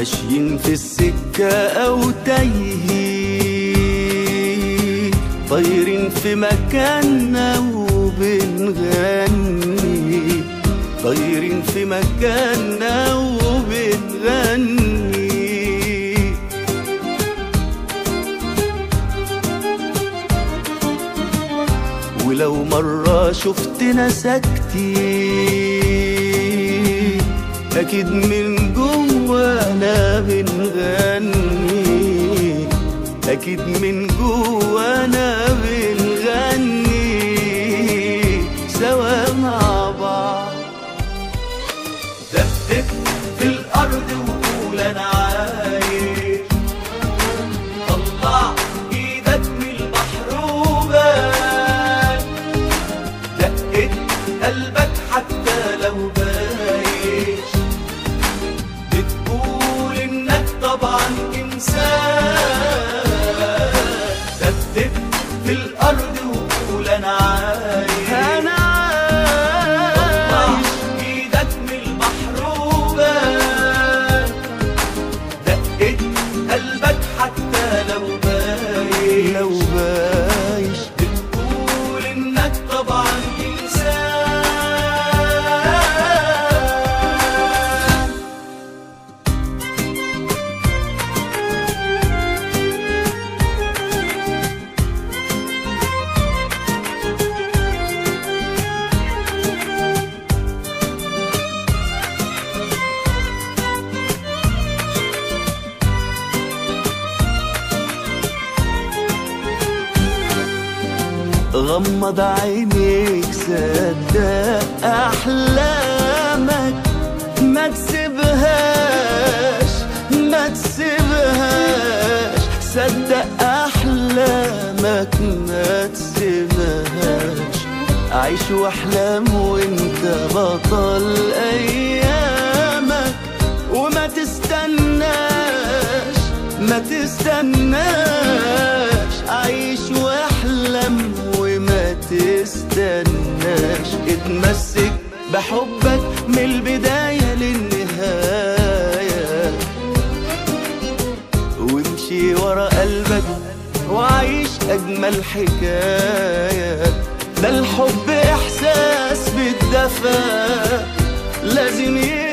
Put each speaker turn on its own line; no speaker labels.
ماشيين في السكة أو تايهين طايرين في مكاننا وبنغني طايرين في مكاننا وبنغني ولو مرة شفتنا ساكتين أكيد من جوانا بنغني أكيد من جوانا بنغني سوا مع بعض دقت في الأرض وقول أنا عايش طلع إيدك من البحر وبان دقت قلبك حتى لو بايش بتقول إنك طبعا إنسان دقت في الأرض وقول أنا عايش أنا عايش إيدك من البحر وبان دقت قلبك حتى لو بايش لو بايش بتقول انك طبعا انسان غمض عينيك صدق احلامك ما تسيبهاش ما تسيبهاش صدق احلامك ما تسيبهاش عيش واحلام وانت بطل ايامك وما تستناش ما تستناش عيش واحلم وما تستناش اتمسك بحبك من البداية للنهاية وامشي ورا قلبك وعيش أجمل حكاية ده الحب إحساس بالدفى لازم